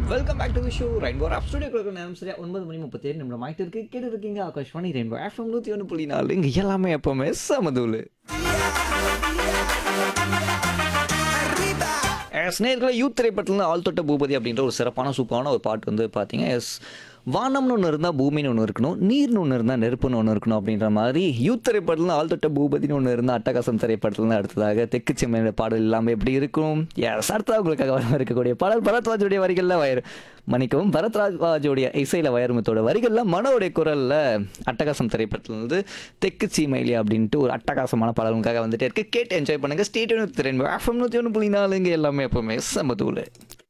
welcome back to the show rainbow app studio நேரம் சரியா ஒன்பது மணி முப்பத்தேழு நிமிடம் ஆகிட்டு இருக்கு கேட்டு இருக்கீங்க ஆகாஷ்வாணி ரெயின்போ எஃப்எம் நூற்றி ஒன்று புள்ளி நாலு இங்கே எல்லாமே எப்பவுமே சமதூள் எஸ் நேர்களை யூத் திரைப்படத்தில் ஆள் தொட்ட பூபதி அப்படின்ற ஒரு சிறப்பான சூப்பரான ஒரு பாட்டு வந்து பார்த்தீங்க எஸ் வானம்னு ஒன்று இருந்தால் பூமின்னு ஒன்று இருக்கணும் நீர்னு ஒன்று இருந்தால் நெருப்புன்னு ஒன்று இருக்கணும் அப்படின்ற மாதிரி யூத் திரைப்படத்தில் ஆள் தொட்ட பூபதினு ஒன்று இருந்தால் அட்டகாசம் திரைப்படத்தில் அடுத்ததாக தெற்கு செம்மையோட பாடல் இல்லாமல் எப்படி இருக்கும் எஸ் அடுத்ததாக உங்களுக்காக வர இருக்கக்கூடிய பாடல் பரத்வாஜுடைய வரிகளில் வயர் மன்னிக்கவும் பரத்ராஜோடைய இசையில் வயர்மத்தோட வரிகளில் மனோடைய குரலில் அட்டகாசம் திரைப்படத்தில் வந்து தெற்கு சீமைலி அப்படின்ட்டு ஒரு அட்டகாசமான பாடல் உங்களுக்காக வந்துட்டே இருக்கு கேட்டு என்ஜாய் பண்ணுங்க ஸ்டேட் திறன் எஃப்எம் நூற்றி ஒன்று புள்ளி நாலு இங்கே எல்லாமே எப்பவுமே சமதூள்